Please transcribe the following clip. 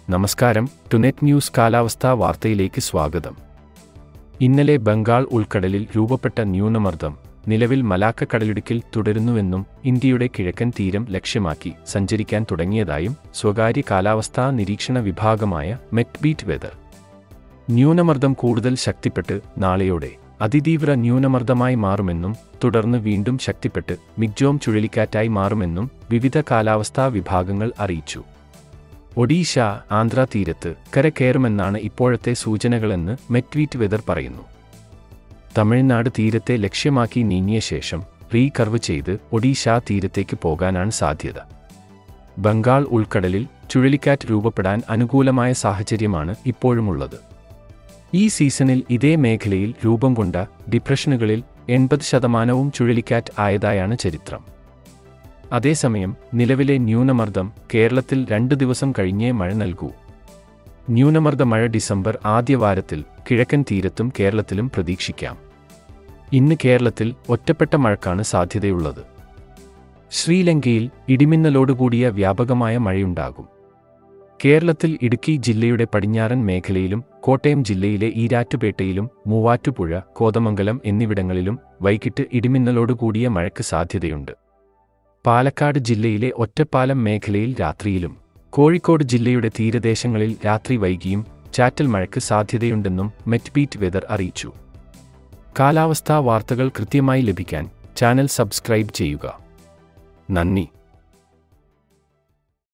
നമസ്കാരം ടുനെറ്റ് ന്യൂസ് കാലാവസ്ഥാ വാർത്തയിലേക്ക് സ്വാഗതം ഇന്നലെ ബംഗാൾ ഉൾക്കടലിൽ രൂപപ്പെട്ട ന്യൂനമർദ്ദം നിലവിൽ മലാക്ക കടലിടുക്കിൽ തുടരുന്നുവെന്നും ഇന്ത്യയുടെ കിഴക്കൻ തീരം ലക്ഷ്യമാക്കി സഞ്ചരിക്കാൻ തുടങ്ങിയതായും സ്വകാര്യ കാലാവസ്ഥാ നിരീക്ഷണ വിഭാഗമായ മെറ്റ്ബീറ്റ് വെതർ ന്യൂനമർദ്ദം കൂടുതൽ ശക്തിപ്പെട്ട് നാളെയോടെ അതിതീവ്ര ന്യൂനമർദ്ദമായി മാറുമെന്നും തുടർന്ന് വീണ്ടും ശക്തിപ്പെട്ട് മിഗ്ജോം ചുഴലിക്കാറ്റായി മാറുമെന്നും വിവിധ കാലാവസ്ഥാ വിഭാഗങ്ങൾ അറിയിച്ചു ഒഡീഷ ആന്ധ്ര തീരത്ത് കര കയറുമെന്നാണ് ഇപ്പോഴത്തെ സൂചനകളെന്ന് മെറ്റ്വീറ്റ് വെതർ പറയുന്നു തമിഴ്നാട് തീരത്തെ ലക്ഷ്യമാക്കി നീങ്ങിയ ശേഷം റീകർവ് ചെയ്ത് ഒഡീഷ തീരത്തേക്ക് പോകാനാണ് സാധ്യത ബംഗാൾ ഉൾക്കടലിൽ ചുഴലിക്കാറ്റ് രൂപപ്പെടാൻ അനുകൂലമായ സാഹചര്യമാണ് ഇപ്പോഴുമുള്ളത് ഈ സീസണിൽ ഇതേ മേഖലയിൽ രൂപം കൊണ്ട ഡിപ്രഷനുകളിൽ എൺപത് ശതമാനവും ചുഴലിക്കാറ്റ് ആയതായാണ് ചരിത്രം അതേസമയം നിലവിലെ ന്യൂനമർദ്ദം കേരളത്തിൽ രണ്ട് ദിവസം കഴിഞ്ഞേ മഴ നൽകൂ ന്യൂനമർദ്ദ മഴ ഡിസംബർ ആദ്യവാരത്തിൽ കിഴക്കൻ തീരത്തും കേരളത്തിലും പ്രതീക്ഷിക്കാം ഇന്ന് കേരളത്തിൽ ഒറ്റപ്പെട്ട മഴക്കാണ് സാധ്യതയുള്ളത് ശ്രീലങ്കയിൽ ഇടിമിന്നലോടുകൂടിയ വ്യാപകമായ മഴയുണ്ടാകും കേരളത്തിൽ ഇടുക്കി ജില്ലയുടെ പടിഞ്ഞാറൻ മേഖലയിലും കോട്ടയം ജില്ലയിലെ ഈരാറ്റുപേട്ടയിലും മൂവാറ്റുപുഴ കോതമംഗലം എന്നിവിടങ്ങളിലും വൈകിട്ട് ഇടിമിന്നലോടുകൂടിയ മഴയ്ക്ക് സാധ്യതയുണ്ട് പാലക്കാട് ജില്ലയിലെ ഒറ്റപ്പാലം മേഖലയിൽ രാത്രിയിലും കോഴിക്കോട് ജില്ലയുടെ തീരദേശങ്ങളിൽ രാത്രി വൈകിയും ചാറ്റൽ മഴയ്ക്ക് സാധ്യതയുണ്ടെന്നും മെറ്റ്ബീറ്റ് വെതർ അറിയിച്ചു കാലാവസ്ഥാ വാർത്തകൾ കൃത്യമായി ലഭിക്കാൻ ചാനൽ സബ്സ്ക്രൈബ് ചെയ്യുക നന്ദി